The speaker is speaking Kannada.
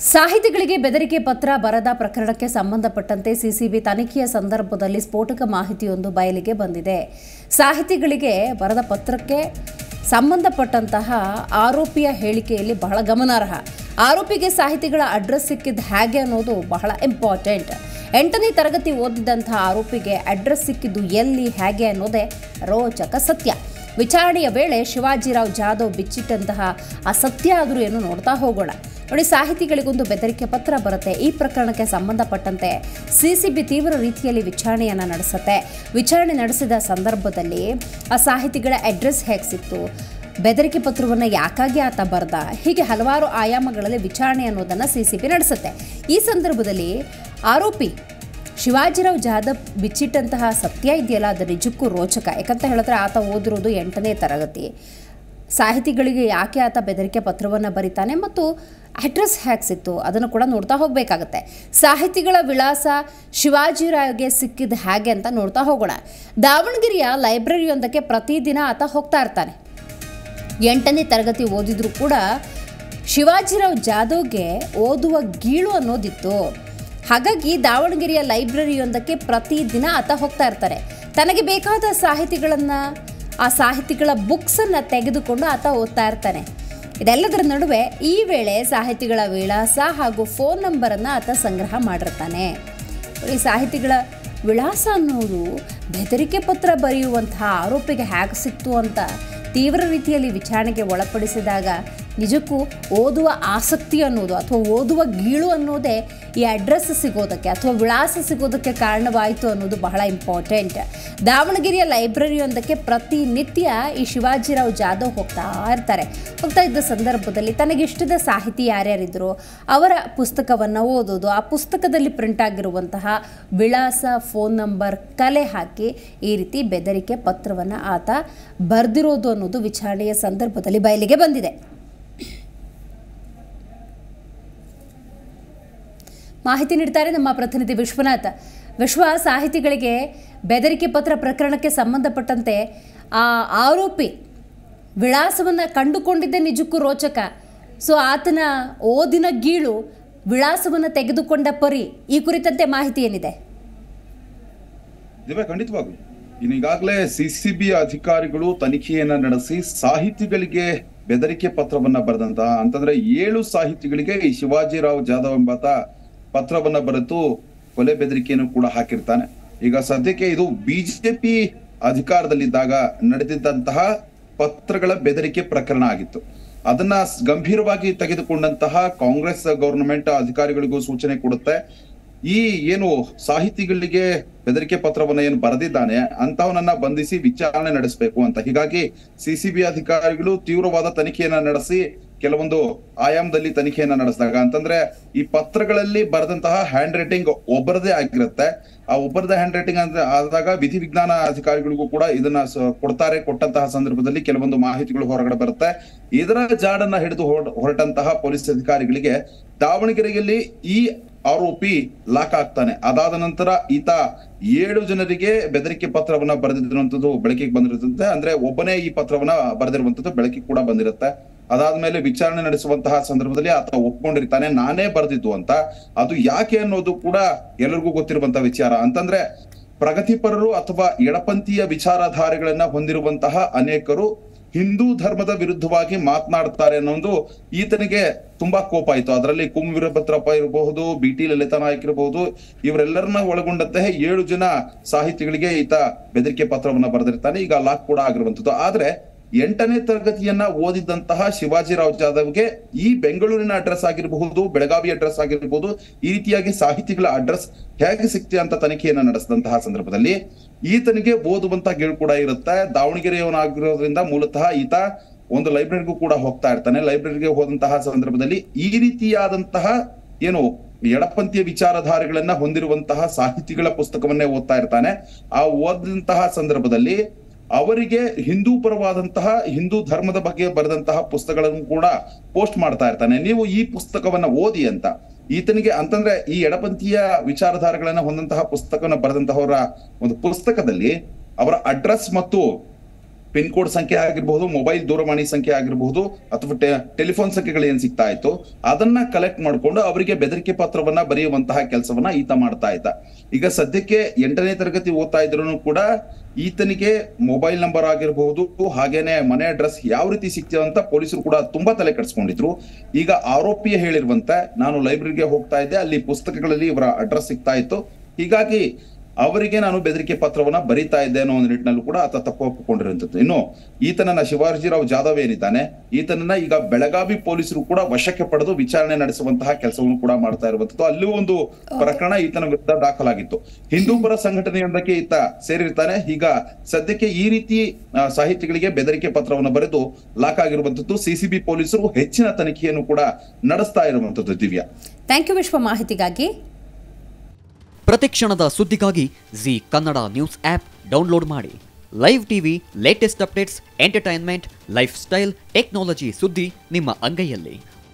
ಸಾಹಿತಿಗಳಿಗೆ ಬೆದರಿಕೆ ಪತ್ರ ಬರದ ಪ್ರಕರಣಕ್ಕೆ ಸಂಬಂಧಪಟ್ಟಂತೆ ಸಿಸಿಬಿ ತನಿಖೆಯ ಸಂದರ್ಭದಲ್ಲಿ ಸ್ಫೋಟಕ ಮಾಹಿತಿಯೊಂದು ಬಯಲಿಗೆ ಬಂದಿದೆ ಸಾಹಿತಿಗಳಿಗೆ ಬರದ ಪತ್ರಕ್ಕೆ ಸಂಬಂಧಪಟ್ಟಂತಹ ಆರೋಪಿಯ ಹೇಳಿಕೆಯಲ್ಲಿ ಬಹಳ ಗಮನಾರ್ಹ ಆರೋಪಿಗೆ ಸಾಹಿತಿಗಳ ಅಡ್ರೆಸ್ ಸಿಕ್ಕಿದ್ದು ಹೇಗೆ ಅನ್ನೋದು ಬಹಳ ಇಂಪಾರ್ಟೆಂಟ್ ಎಂಟನೇ ತರಗತಿ ಓದಿದಂತಹ ಆರೋಪಿಗೆ ಅಡ್ರೆಸ್ ಸಿಕ್ಕಿದ್ದು ಎಲ್ಲಿ ಹೇಗೆ ಅನ್ನೋದೇ ರೋಚಕ ಸತ್ಯ ವಿಚಾರಣೆಯ ವೇಳೆ ಶಿವಾಜಿರಾವ್ ಜಾಧವ್ ಬಿಚ್ಚಿಟ್ಟಂತಹ ಆ ಸತ್ಯ ಆದರೂ ಏನು ನೋಡ್ತಾ ಹೋಗೋಣ ನೋಡಿ ಸಾಹಿತಿಗಳಿಗೊಂದು ಬೆದರಿಕೆ ಪತ್ರ ಬರುತ್ತೆ ಈ ಪ್ರಕರಣಕ್ಕೆ ಸಂಬಂಧಪಟ್ಟಂತೆ ಸಿಸಿಬಿ ತೀವ್ರ ರೀತಿಯಲ್ಲಿ ವಿಚಾರಣೆಯನ್ನು ನಡೆಸುತ್ತೆ ವಿಚಾರಣೆ ನಡೆಸಿದ ಸಂದರ್ಭದಲ್ಲಿ ಆ ಸಾಹಿತಿಗಳ ಅಡ್ರೆಸ್ ಹೇಗೆ ಸಿಕ್ತು ಬೆದರಿಕೆ ಪತ್ರವನ್ನು ಯಾಕಾಗಿ ಆತ ಬರ್ದ ಹೀಗೆ ಹಲವಾರು ಆಯಾಮಗಳಲ್ಲಿ ವಿಚಾರಣೆ ಅನ್ನೋದನ್ನು ಸಿಸಿಬಿ ನಡೆಸುತ್ತೆ ಈ ಸಂದರ್ಭದಲ್ಲಿ ಆರೋಪಿ ಶಿವಾಜಿರಾವ್ ಜಾಧವ್ ಬಿಚ್ಚಿಟ್ಟಂತಹ ಸತ್ಯ ಇದೆಯಲ್ಲ ಅದು ನಿಜಕ್ಕೂ ರೋಚಕ ಯಾಕಂತ ಹೇಳಿದ್ರೆ ಆತ ಓದಿರೋದು ಎಂಟನೇ ತರಗತಿ ಸಾಹಿತಿಗಳಿಗೆ ಯಾಕೆ ಆತ ಬೆದರಿಕೆ ಪತ್ರವನ್ನು ಬರೀತಾನೆ ಮತ್ತು ಅಡ್ರೆಸ್ ಹೇಗೆ ಸಿಕ್ತು ಅದನ್ನು ಕೂಡ ನೋಡ್ತಾ ಹೋಗಬೇಕಾಗತ್ತೆ ಸಾಹಿತಿಗಳ ವಿಳಾಸ ಶಿವಾಜಿರಾವ್ಗೆ ಸಿಕ್ಕಿದ್ದು ಹೇಗೆ ಅಂತ ನೋಡ್ತಾ ಹೋಗೋಣ ದಾವಣಗೆರೆಯ ಲೈಬ್ರರಿಯೊಂದಕ್ಕೆ ಪ್ರತಿದಿನ ಆತ ಹೋಗ್ತಾ ಇರ್ತಾನೆ ಎಂಟನೇ ತರಗತಿ ಓದಿದ್ರು ಕೂಡ ಶಿವಾಜಿರಾವ್ ಜಾಧವ್ಗೆ ಓದುವ ಗೀಳು ಅನ್ನೋದಿತ್ತು ಹಾಗಾಗಿ ದಾವಣಗೆರೆಯ ಲೈಬ್ರರಿಯೊಂದಕ್ಕೆ ಪ್ರತಿದಿನ ಆತ ಹೋಗ್ತಾ ಇರ್ತಾರೆ ತನಗೆ ಬೇಕಾದ ಸಾಹಿತಿಗಳನ್ನು ಆ ಸಾಹಿತಿಗಳ ಬುಕ್ಸನ್ನು ತೆಗೆದುಕೊಂಡು ಆತ ಓದ್ತಾ ಇರ್ತಾನೆ ಇದೆಲ್ಲದರ ನಡುವೆ ಈ ವೇಳೆ ಸಾಹಿತಿಗಳ ವಿಳಾಸ ಹಾಗೂ ಫೋನ್ ನಂಬರನ್ನು ಆತ ಸಂಗ್ರಹ ಮಾಡಿರ್ತಾನೆ ಈ ಸಾಹಿತಿಗಳ ವಿಳಾಸ ಅನ್ನೋದು ಬೆದರಿಕೆ ಪತ್ರ ಬರೆಯುವಂತಹ ಆರೋಪಿಗೆ ಹ್ಯಾಕ್ ಸಿಕ್ತು ಅಂತ ತೀವ್ರ ರೀತಿಯಲ್ಲಿ ವಿಚಾರಣೆಗೆ ಒಳಪಡಿಸಿದಾಗ ನಿಜಕ್ಕೂ ಓದುವ ಆಸಕ್ತಿ ಅನ್ನೋದು ಅಥವಾ ಓದುವ ಗೀಳು ಅನ್ನೋದೇ ಈ ಅಡ್ರೆಸ್ ಸಿಗೋದಕ್ಕೆ ಅಥವಾ ವಿಳಾಸ ಸಿಗೋದಕ್ಕೆ ಕಾರಣವಾಯಿತು ಅನ್ನೋದು ಬಹಳ ಇಂಪಾರ್ಟೆಂಟ್ ದಾವಣಗೆರೆಯ ಲೈಬ್ರರಿಯೊಂದಕ್ಕೆ ಪ್ರತಿನಿತ್ಯ ಈ ಶಿವಾಜಿರಾವ್ ಜಾಧವ್ ಹೋಗ್ತಾ ಇರ್ತಾರೆ ಹೋಗ್ತಾ ಇದ್ದ ಸಂದರ್ಭದಲ್ಲಿ ತನಗಿಷ್ಟದ ಸಾಹಿತಿ ಯಾರ್ಯಾರಿದ್ರು ಅವರ ಪುಸ್ತಕವನ್ನು ಓದೋದು ಆ ಪುಸ್ತಕದಲ್ಲಿ ಪ್ರಿಂಟ್ ಆಗಿರುವಂತಹ ವಿಳಾಸ ಫೋನ್ ನಂಬರ್ ಕಲೆ ಹಾಕಿ ಈ ರೀತಿ ಬೆದರಿಕೆ ಪತ್ರವನ್ನು ಆತ ಬರೆದಿರೋದು ಅನ್ನೋದು ವಿಚಾರಣೆಯ ಸಂದರ್ಭದಲ್ಲಿ ಬಯಲಿಗೆ ಬಂದಿದೆ ಮಾಹಿತಿ ನೀಡ್ತಾರೆ ನಮ್ಮ ಪ್ರತಿನಿಧಿ ವಿಶ್ವನಾಥ್ ವಿಶ್ವ ಸಾಹಿತಿಗಳಿಗೆ ಬೆದರಿಕೆ ಪತ್ರ ಪ್ರಕರಣಕ್ಕೆ ಸಂಬಂಧಪಟ್ಟಂತೆ ಆ ಆರೋಪಿ ವಿಳಾಸವನ್ನು ಕಂಡುಕೊಂಡಿದ್ದೇ ನಿಜಕ್ಕೂ ರೋಚಕ ಸೊ ಆತನ ಓದಿನ ಗೀಳು ವಿಳಾಸವನ್ನು ತೆಗೆದುಕೊಂಡ ಪರಿ ಈ ಕುರಿತಂತೆ ಮಾಹಿತಿ ಏನಿದೆ ದಿವ್ಯ ಖಂಡಿತವಾಗ್ಲು ಇನ್ನು ಈಗಾಗಲೇ ಸಿಸಿಬಿ ಅಧಿಕಾರಿಗಳು ತನಿಖೆಯನ್ನ ನಡೆಸಿ ಸಾಹಿತಿಗಳಿಗೆ ಬೆದರಿಕೆ ಪತ್ರವನ್ನ ಬರೆದಂತ ಅಂತಂದ್ರೆ ಏಳು ಸಾಹಿತಿಗಳಿಗೆ ಈ ಶಿವಾಜಿರಾವ್ ಜಾಧವ್ ಎಂಬಾತ ಪತ್ರವನ್ನ ಬರೆದು ಕೊಲೆ ಬೆದರಿಕೆಯನ್ನು ಕೂಡ ಹಾಕಿರ್ತಾನೆ ಈಗ ಸದ್ಯಕ್ಕೆ ಇದು ಬಿಜೆಪಿ ಅಧಿಕಾರದಲ್ಲಿದ್ದಾಗ ನಡೆದಿದ್ದಂತಹ ಪತ್ರಗಳ ಬೆದರಿಕೆ ಪ್ರಕರಣ ಆಗಿತ್ತು ಅದನ್ನ ಗಂಭೀರವಾಗಿ ತೆಗೆದುಕೊಂಡಂತಹ ಕಾಂಗ್ರೆಸ್ ಗವರ್ನಮೆಂಟ್ ಅಧಿಕಾರಿಗಳಿಗೂ ಸೂಚನೆ ಕೊಡುತ್ತೆ ಈ ಏನು ಸಾಹಿತಿಗಳಿಗೆ ಬೆದರಿಕೆ ಪತ್ರವನ್ನ ಏನು ಬರೆದಿದ್ದಾನೆ ಅಂತವನನ್ನ ಬಂಧಿಸಿ ವಿಚಾರಣೆ ನಡೆಸಬೇಕು ಅಂತ ಹೀಗಾಗಿ ಸಿಸಿಬಿ ಅಧಿಕಾರಿಗಳು ತೀವ್ರವಾದ ತನಿಖೆಯನ್ನ ನಡೆಸಿ ಕೆಲವೊಂದು ಆಯಾಮದಲ್ಲಿ ತನಿಖೆಯನ್ನ ನಡೆಸಿದಾಗ ಅಂತಂದ್ರೆ ಈ ಪತ್ರಗಳಲ್ಲಿ ಬರೆದಂತಹ ಹ್ಯಾಂಡ್ ರೈಟಿಂಗ್ ಒಬ್ಬರದೇ ಆಗಿರುತ್ತೆ ಆ ಒಬ್ಬರದೇ ಹ್ಯಾಂಡ್ ರೈಟಿಂಗ್ ಅಂದ್ರೆ ಆದಾಗ ವಿಧಿ ವಿಜ್ಞಾನ ಅಧಿಕಾರಿಗಳಿಗೂ ಕೂಡ ಇದನ್ನ ಸ- ಕೊಡ್ತಾರೆ ಕೊಟ್ಟಂತಹ ಸಂದರ್ಭದಲ್ಲಿ ಕೆಲವೊಂದು ಮಾಹಿತಿಗಳು ಹೊರಗಡೆ ಬರುತ್ತೆ ಇದರ ಜಾಡನ್ನ ಹಿಡಿದು ಹೊರ- ಹೊರಟಂತಹ ಪೊಲೀಸ್ ಅಧಿಕಾರಿಗಳಿಗೆ ದಾವಣಗೆರೆಯಲ್ಲಿ ಈ ಆರೋಪಿ ಲಾಕ್ ಆಗ್ತಾನೆ ಅದಾದ ನಂತರ ಈತ ಏಳು ಜನರಿಗೆ ಬೆದರಿಕೆ ಪತ್ರವನ್ನ ಬರೆದಿರುವಂತದ್ದು ಬೆಳಕಿಗೆ ಬಂದಿರುತ್ತದೆ ಅಂದ್ರೆ ಒಬ್ಬನೇ ಈ ಪತ್ರವನ್ನ ಬರೆದಿರುವಂತದ್ದು ಬೆಳಕಿಗೆ ಕೂಡ ಬಂದಿರುತ್ತೆ ಅದಾದ್ಮೇಲೆ ವಿಚಾರಣೆ ನಡೆಸುವಂತಹ ಸಂದರ್ಭದಲ್ಲಿ ಆತ ಒಪ್ಕೊಂಡಿರ್ತಾನೆ ನಾನೇ ಬರೆದಿದ್ದು ಅಂತ ಅದು ಯಾಕೆ ಅನ್ನೋದು ಕೂಡ ಎಲ್ಲರಿಗೂ ಗೊತ್ತಿರುವಂತಹ ವಿಚಾರ ಅಂತಂದ್ರೆ ಪ್ರಗತಿಪರರು ಅಥವಾ ಎಡಪಂಥೀಯ ವಿಚಾರಧಾರೆಗಳನ್ನ ಹೊಂದಿರುವಂತಹ ಅನೇಕರು ಹಿಂದೂ ಧರ್ಮದ ವಿರುದ್ಧವಾಗಿ ಮಾತನಾಡ್ತಾರೆ ಅನ್ನೋದು ಈತನಿಗೆ ತುಂಬಾ ಕೋಪ ಆಯ್ತು ಅದರಲ್ಲಿ ಕುಂ ವೀರಭದ್ರಪ್ಪ ಇರಬಹುದು ಬಿ ಟಿ ಲಲಿತಾ ನಾಯಕ್ ಇರಬಹುದು ಇವರೆಲ್ಲರನ್ನ ಒಳಗೊಂಡಂತಹ ಏಳು ಜನ ಸಾಹಿತಿಗಳಿಗೆ ಈತ ಬೆದರಿಕೆ ಪತ್ರವನ್ನ ಬರೆದಿರ್ತಾನೆ ಈಗ ಲಾಕ್ ಕೂಡ ಆಗಿರುವಂತದ್ದು ಆದ್ರೆ ಎಂಟನೇ ತರಗತಿಯನ್ನ ಓದಿದಂತಹ ಶಿವಾಜಿರಾವ್ ಜಾಧವ್ಗೆ ಈ ಬೆಂಗಳೂರಿನ ಅಡ್ರೆಸ್ ಆಗಿರಬಹುದು ಬೆಳಗಾವಿ ಅಡ್ರೆಸ್ ಆಗಿರಬಹುದು ಈ ರೀತಿಯಾಗಿ ಸಾಹಿತಿಗಳ ಅಡ್ರೆಸ್ ಹೇಗೆ ಸಿಕ್ತಿ ಅಂತ ತನಿಖೆಯನ್ನ ನಡೆಸಿದಂತಹ ಸಂದರ್ಭದಲ್ಲಿ ಈತನಿಗೆ ಓದುವಂತ ಗೇಳು ಕೂಡ ಇರುತ್ತೆ ದಾವಣಗೆರೆಯವನಾಗಿರೋದ್ರಿಂದ ಮೂಲತಃ ಈತ ಒಂದು ಲೈಬ್ರರಿಗೂ ಕೂಡ ಹೋಗ್ತಾ ಇರ್ತಾನೆ ಲೈಬ್ರರಿಗೆ ಹೋದಂತಹ ಸಂದರ್ಭದಲ್ಲಿ ಈ ರೀತಿಯಾದಂತಹ ಏನು ಎಡಪಂಥೀಯ ವಿಚಾರಧಾರೆಗಳನ್ನ ಹೊಂದಿರುವಂತಹ ಸಾಹಿತಿಗಳ ಪುಸ್ತಕವನ್ನೇ ಓದ್ತಾ ಇರ್ತಾನೆ ಆ ಓದಿದಂತಹ ಸಂದರ್ಭದಲ್ಲಿ ಅವರಿಗೆ ಹಿಂದೂ ಪರವಾದಂತಹ ಹಿಂದೂ ಧರ್ಮದ ಬಗ್ಗೆ ಬರೆದಂತಹ ಪುಸ್ತಕಗಳನ್ನು ಕೂಡ ಪೋಸ್ಟ್ ಮಾಡ್ತಾ ಇರ್ತಾನೆ ನೀವು ಈ ಪುಸ್ತಕವನ್ನ ಓದಿ ಅಂತ ಈತನಿಗೆ ಅಂತಂದ್ರೆ ಈ ಎಡಪಂಥೀಯ ವಿಚಾರಧಾರೆಗಳನ್ನ ಹೊಂದಂತಹ ಪುಸ್ತಕವನ್ನ ಬರೆದಂತಹವರ ಒಂದು ಪುಸ್ತಕದಲ್ಲಿ ಅವರ ಅಡ್ರೆಸ್ ಮತ್ತು ಪಿನ್ ಕೋಡ್ ಸಂಖ್ಯೆ ಆಗಿರಬಹುದು ಮೊಬೈಲ್ ದೂರವಾಣಿ ಸಂಖ್ಯೆ ಆಗಿರಬಹುದು ಅಥವಾ ಟೆ- ಟೆಲಿಫೋನ್ ಸಂಖ್ಯೆಗಳು ಏನ್ ಸಿಗ್ತಾ ಇತ್ತು ಅದನ್ನ ಕಲೆಕ್ಟ್ ಮಾಡ್ಕೊಂಡು ಅವರಿಗೆ ಬೆದರಿಕೆ ಪತ್ರವನ್ನ ಬರೆಯುವಂತಹ ಕೆಲಸವನ್ನ ಈತ ಮಾಡ್ತಾ ಇದ್ದ ಈಗ ಸದ್ಯಕ್ಕೆ ಎಂಟನೇ ತರಗತಿ ಓದ್ತಾ ಇದ್ರು ಕೂಡ ಈತನಿಗೆ ಮೊಬೈಲ್ ನಂಬರ್ ಆಗಿರಬಹುದು ಹಾಗೇನೆ ಮನೆ ಅಡ್ರೆಸ್ ಯಾವ ರೀತಿ ಸಿಗ್ತದೆ ಅಂತ ಪೊಲೀಸರು ಕೂಡ ತುಂಬಾ ತಲೆ ಕೆಡಿಸ್ಕೊಂಡಿದ್ರು ಈಗ ಆರೋಪಿಯ ಹೇಳಿರುವಂತೆ ನಾನು ಲೈಬ್ರರಿಗೆ ಹೋಗ್ತಾ ಇದ್ದೆ ಅಲ್ಲಿ ಪುಸ್ತಕಗಳಲ್ಲಿ ಇವರ ಅಡ್ರೆಸ್ ಸಿಗ್ತಾ ಇತ್ತು ಹೀಗಾಗಿ ಅವರಿಗೆ ನಾನು ಬೆದರಿಕೆ ಪತ್ರವನ್ನ ಬರೀತಾ ಇದ್ದೆ ಅನ್ನೋ ಒಂದು ನಿಟ್ಟಿನಲ್ಲೂ ಕೂಡ ಆತ ತಪ್ಪು ಒಪ್ಪಿಕೊಂಡಿರುವಂತದ್ದು ಇನ್ನು ಈತನನ್ನ ಶಿವಾಜಿರಾವ್ ಜಾಧವ್ ಏನಿದ್ದಾನೆ ಈತನನ್ನ ಈಗ ಬೆಳಗಾವಿ ಪೊಲೀಸರು ಕೂಡ ವಶಕ್ಕೆ ಪಡೆದು ವಿಚಾರಣೆ ನಡೆಸುವಂತಹ ಕೆಲಸವನ್ನು ಕೂಡ ಮಾಡ್ತಾ ಇರುವಂತದ್ದು ಅಲ್ಲೂ ಒಂದು ಪ್ರಕರಣ ಈತನ ವಿರುದ್ಧ ದಾಖಲಾಗಿತ್ತು ಹಿಂದೂಪರ ಸಂಘಟನೆಯೊಂದಕ್ಕೆ ಈತ ಸೇರಿರ್ತಾನೆ ಈಗ ಸದ್ಯಕ್ಕೆ ಈ ರೀತಿ ಆ, ಸಾಹಿತಿಗಳಿಗೆ ಬೆದರಿಕೆ ಪತ್ರವನ್ನು ಬರೆದು ಲಾಕ್ ಆಗಿರುವಂತದ್ದು ಸಿಸಿಬಿ ಪೊಲೀಸರು ಹೆಚ್ಚಿನ ತನಿಖೆಯನ್ನು ಕೂಡ ನಡೆಸ್ತಾ ಇರುವಂತದ್ದು ದಿವ್ಯಾ ಥ್ಯಾಂಕ್ ಯು ವಿಶ್ವ ಮಾಹಿತಿಗಾಗಿ ಪ್ರತಿಕ್ಷಣದ ಸುದ್ದಿಗಾಗಿ Zee Kannada news app download ಮಾಡಿ live TV latest updates entertainment lifestyle technology ಸುದ್ದಿ ನಿಮ್ಮ ಅಂಗೈಯಲ್ಲಿ